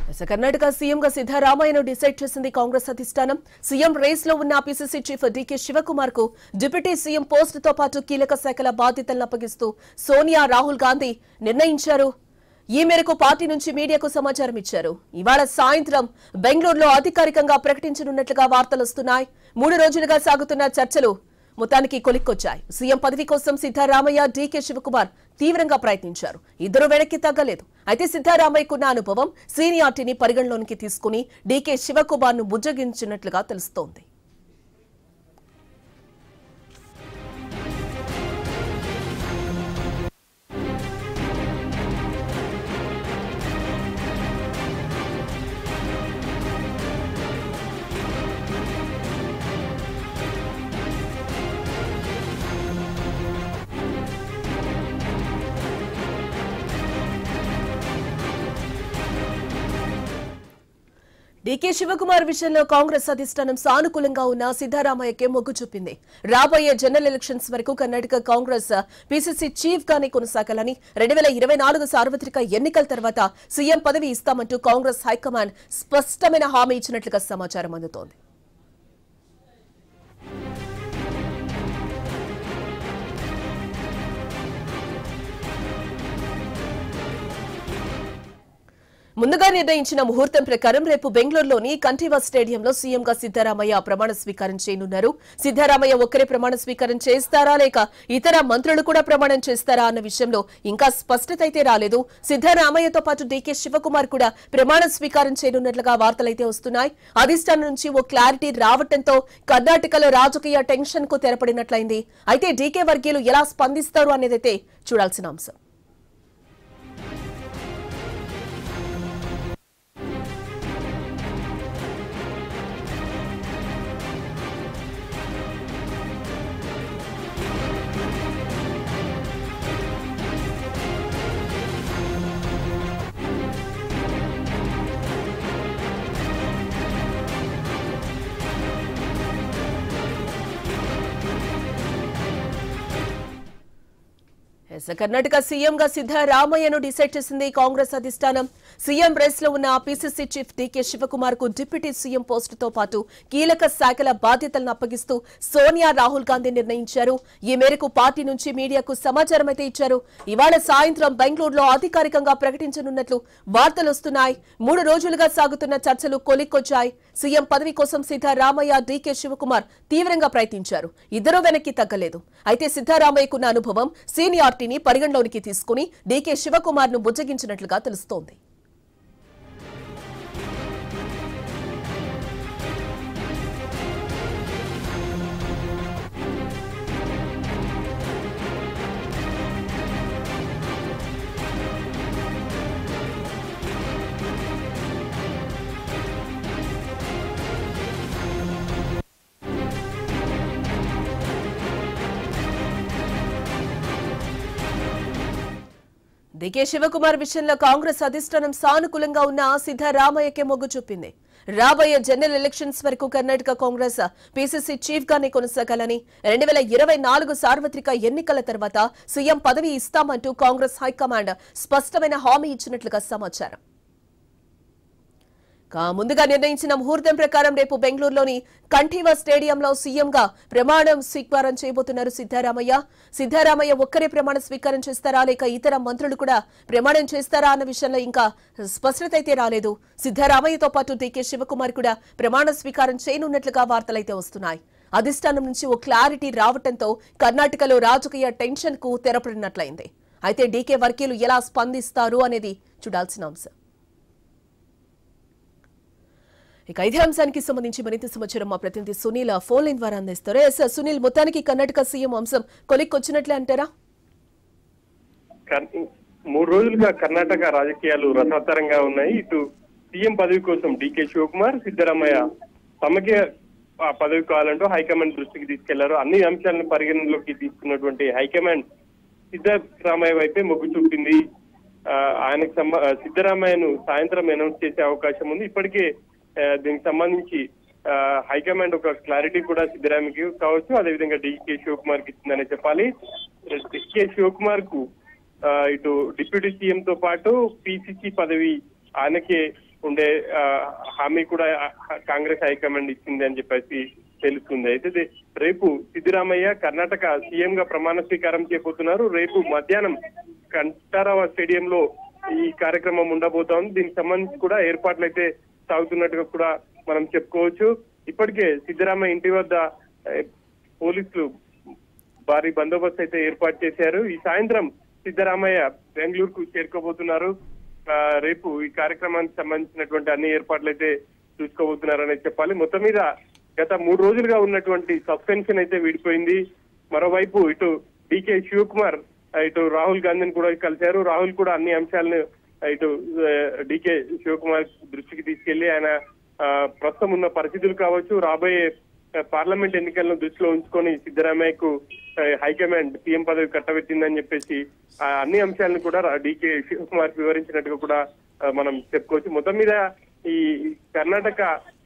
అసలు కర్ణాటక సీఎం గా సిద్దరామయ్యను డిసైడ్ చేసింది కాంగ్రెస్ అధిష్టానం సీఎం రేస్ లో ఉన్న పిసిసి చీఫ్ డీకే శివకుమార్ కు డిప్యూటీ సీఎం పోస్ట్ తో పాటు కీలక శాఖల బాధ్యతలను అప్పగిస్తూ సోనియా రాహుల్ గాంధీ నిర్ణయించారు ఈ మేరకు పార్టీ నుంచి మీడియాకు సమాచారం ఇచ్చారు ఇవాళ సాయంత్రం బెంగళూరులో అధికారికంగా ప్రకటించనున్నట్లుగా వార్తలు వస్తున్నాయి మూడు రోజులుగా సాగుతున్న చర్చలు మొత్తానికి కొలిక్కొచ్చాయి సీఎం పదవి కోసం సిద్దారామయ్య డీకే శివకుమార్ తీవ్రంగా ప్రయత్నించారు ఇద్దరు వెనక్కి తగ్గలేదు అయితే సిద్దారామయ్యకున్న అనుభవం సీనియార్టీని పరిగణలోనికి తీసుకుని డీకే శివకుమార్ ను బుజ్జగించినట్లుగా తెలుస్తోంది డీకే శివకుమార్ విషయంలో కాంగ్రెస్ అధిష్టానం సానుకూలంగా ఉన్న సిద్దరామయ్యకే మొగ్గు చూపింది రాబోయే జనరల్ ఎలక్షన్స్ వరకు కర్ణాటక కాంగ్రెస్ పీసీసీ చీఫ్ గానే కొనసాగాలని రెండు వేల ఇరవై నాలుగు సార్వత్రిక ఎన్నికల తర్వాత సీఎం పదవి ఇస్తామంటూ కాంగ్రెస్ హైకమాండ్ స్పష్టమైన హామీ ఇచ్చినట్లుగా సమాచారం అందుతోంది ముందుగా నిర్ణయించిన ముహూర్తం ప్రకారం రేపు బెంగళూరులోని కంఠీవా స్టేడియంలో సీఎంగా సిద్దరామయ్య ప్రమాణ స్వీకారం చేయనున్నారు సిద్దరామయ్య ఒక్కరే ప్రమాణ స్వీకారం చేస్తారా లేక ఇతర మంత్రులు కూడా ప్రమాణం చేస్తారా అన్న విషయంలో ఇంకా స్పష్టత అయితే రాలేదు సిద్దరామయ్యతో పాటు డీకే శివకుమార్ కూడా ప్రమాణ స్వీకారం చేయనున్నట్లుగా వార్తలైతే వస్తున్నాయి అధిష్టానం నుంచి ఓ క్లారిటీ రావటంతో కర్ణాటకలో రాజకీయ టెన్షన్ కు తెరపడినట్లయింది అయితే డీకే వర్గీయులు ఎలా స్పందిస్తారు అనేదైతే చూడాల్సిన అంశం ఎస్, కర్ణాటక సీఎం గా సిద్దరామయ్యను డిసైడ్ చేసింది కాంగ్రెస్ అధిష్టానం సీఎం రేస్ లో ఉన్న పీసీసీ చీఫ్ డీకే శివకుమార్ కు డిప్యూటీ సీఎం పోస్ట్ తో పాటు కీలక శాఖల బాధ్యతలను అప్పగిస్తూ సోనియా రాహుల్ గాంధీ నిర్ణయించారు ఈ మేరకు పార్టీ నుంచి మీడియాకు సమాచారం అయితే ఇచ్చారు ఇవాళ సాయంత్రం బెంగళూరులో అధికారికంగా ప్రకటించనున్నట్లు వార్తలు వస్తున్నాయి మూడు రోజులుగా సాగుతున్న చర్చలు కొలిక్కొచ్చాయి సీఎం పదవి కోసం సిద్దరామయ్య డీకే శివకుమార్ తీవ్రంగా ప్రయత్నించారు ఇద్దరూ వెనక్కి తగ్గలేదు అయితే సిద్దరామయ్యకున్న అనుభవం సీనియార్టీని పరిగణలోనికి తీసుకుని డీకే శివకుమార్ ను బుజ్జగించినట్లుగా తెలుస్తోంది డికే శివకుమార్ విషయంలో కాంగ్రెస్ అధిష్టానం సానుకూలంగా ఉన్న సిద్దరామయ్యకే మొగ్గు చూపింది రాబోయే జనరల్ ఎలక్షన్స్ వరకు కర్ణాటక కాంగ్రెస్ పీసీసీ చీఫ్ గానే కొనసాగాలని రెండు వేల ఇరవై నాలుగు సార్వత్రిక ఎన్నికల తర్వాత సీఎం పదవి ఇస్తామంటూ కాంగ్రెస్ హైకమాండ్ స్పష్టమైన హామీ ఇచ్చినట్లుగా సమాచారం కా ముందుగా నిర్ణయించిన ముహూర్తం ప్రకారం రేపు బెంగళూరులోని కంఠీవా స్టేడియంలో సీఎంగా ప్రమాణం స్వీకారం చేయబోతున్నారు సిద్దరామయ్య సిద్దరామయ్య ఒక్కరే ప్రమాణ స్వీకారం చేస్తారా లేక ఇతర మంత్రులు కూడా ప్రమాణం చేస్తారా అన్న విషయంలో ఇంకా స్పష్టత అయితే రాలేదు సిద్దరామయ్యతో పాటు డీకే శివకుమార్ కూడా ప్రమాణ స్వీకారం చేయనున్నట్లుగా వార్తలైతే వస్తున్నాయి అధిష్టానం నుంచి ఓ క్లారిటీ రావటంతో కర్ణాటకలో రాజకీయ టెన్షన్ కు తెరపడినట్లయింది అయితే డీకే వర్గీయులు ఎలా స్పందిస్తారు అనేది చూడాల్సిన అంశం ఇక ఇదే అంశానికి సంబంధించి మరింత సమాచారం మా ప్రతినిధి సునీల్ ఫోన్ లైన్ ద్వారా అందిస్తారు ఎస్ సునీల్ మొత్తానికి కర్ణాటక సీఎం అంశం కొలిక్కొచ్చినట్లే అంటారా కర్- మూడు రోజులుగా కర్ణాటక రాజకీయాలు రసవత్తరంగా ఉన్నాయి ఇటు సీఎం పదవి కోసం డీకే శివకుమార్ సిద్దరామయ్య తమకే ఆ పదవి కావాలంటూ హైకమాండ్ దృష్టికి తీసుకెళ్లారు అన్ని అంశాలను పరిగణనలోకి తీసుకున్నటువంటి హైకమాండ్ సిద్దరామయ్య వైపే మొగ్గు చూపింది ఆ, ఆయనకు సంబ ఆ, సిద్దరామయ్యను సాయంత్రం అనౌన్స్ చేసే అవకాశం ఉంది ఇప్పటికే ఆ, దీనికి సంబంధించి ఆ, హైకమాండ్ ఒక క్లారిటీ కూడా సిద్దరామయ్యకి కావచ్చు అదేవిధంగా డికే శివకుమార్ కి ఇచ్చిందనే చెప్పాలి డికే శివకుమార్ కు ఆ, ఇటు డిప్యూటీ సీఎం తో పాటు పిసిసి పదవి ఆయనకే ఉండే ఆ, హామీ కూడా ఆ, కాంగ్రెస్ హైకమాండ్ ఇచ్చింది అని చెప్పేసి తెలుస్తుంది అయితే ఇది రేపు సిద్ధరామయ్య కర్ణాటక సీఎం గా ప్రమాణ స్వీకారం చేయబోతున్నారు రేపు మధ్యాహ్నం కంటారావ స్టేడియంలో ఈ కార్యక్రమం ఉండబోతోంది దీనికి సంబంధించి కూడా ఏర్పాట్లు అయితే సాగుతున్నట్టుగా కూడా మనం చెప్పుకోవచ్చు ఇప్పటికే సిద్ధరామయ్య ఇంటి వద్ద ఏ, పోలీసులు భారీ బందోబస్తు అయితే ఏర్పాటు చేశారు ఈ సాయంత్రం సిద్ధరామయ్య బెంగళూరుకు చేరుకోబోతున్నారు ఆ, రేపు ఈ కార్యక్రమానికి సంబంధించినటువంటి అన్ని ఏర్పాట్లు అయితే చూసుకోబోతున్నారని చెప్పాలి మొత్తం మీద గత మూడు రోజులుగా ఉన్నటువంటి సస్పెన్షన్ అయితే విడిపోయింది మరోవైపు ఇటు డికే శివకుమార్ ఆ, ఇటు రాహుల్ గాంధీని కూడా కలిశారు రాహుల్ కూడా అన్ని అంశాలను ఆ, ఇటు డికే శివకుమార్ దృష్టికి తీసుకెళ్లి ఆయన ఆ, ప్రస్తుతం ఉన్న పరిస్థితులు కావచ్చు రాబోయే ఆ, పార్లమెంట్ ఎన్నికలను దృష్టిలో ఉంచుకొని సిద్ధరామయ్యకు ఆ, హైకమాండ్ సీఎం పదవి కట్టబెట్టిందని చెప్పేసి ఆ అన్ని అంశాలను కూడా డికే శివకుమార్ వివరించినట్టుగా కూడా ఆ, మనం చెప్పుకోవచ్చు మొత్తం మీద ఈ కర్ణాటక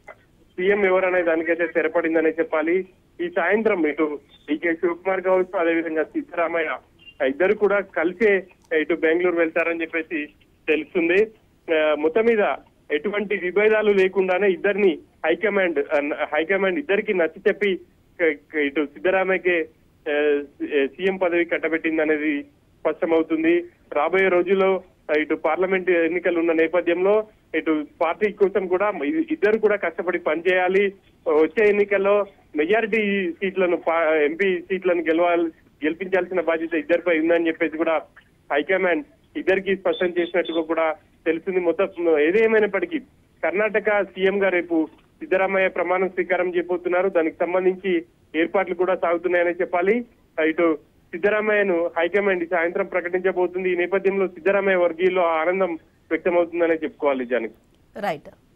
సీఎం ఎవరనే దానికైతే స్థిరపడిందనే చెప్పాలి ఈ సాయంత్రం ఇటు డికే శివకుమార్ కావచ్చు అదేవిధంగా సిద్ధరామయ్య ఆ ఇద్దరు కూడా కలిసే ఇటు బెంగళూరు వెళ్తారని చెప్పేసి తెలుస్తుంది ఆ, మొత్తం మీద ఎటువంటి విభేదాలు లేకుండానే ఇద్దరిని హైకమాండ్ ఆ, హైకమాండ్ ఇద్దరికి నచ్చ చెప్పి క- క- ఇటు సిద్ధరామయ్యకే ఆ, సీఎం పదవి కట్టబెట్టింది అనేది స్పష్టమవుతుంది రాబోయే రోజుల్లో ఆ, ఇటు పార్లమెంట్ ఎన్నికలు ఉన్న నేపథ్యంలో ఇటు పార్టీ కోసం కూడా ఇ- ఇద్దరు కూడా కష్టపడి పనిచేయాలి వచ్చే ఎన్నికల్లో మెజారిటీ సీట్లను పా- ఎంపీ సీట్లను గెలవాలి గెలిపించాల్సిన బాధ్యత ఇద్దరిపై ఉందని చెప్పేసి కూడా హైకమాండ్ ఇద్దరికి స్పష్టం చేసినట్టుగా కూడా తెలుస్తుంది మొత్తం ఏదేమైనప్పటికీ కర్ణాటక సీఎం గా రేపు సిద్ధరామయ్య ప్రమాణ స్వీకారం చేయబోతున్నారు దానికి సంబంధించి ఏర్పాట్లు కూడా సాగుతున్నాయని చెప్పాలి ఇటు సిద్ధరామయ్యను హైకమాండ్ ఈ సాయంత్రం ప్రకటించబోతుంది ఈ నేపథ్యంలో సిద్ధరామయ్య వర్గీయుల్లో ఆనందం వ్యక్తమవుతుందనే చెప్పుకోవాలి జానికి రైట్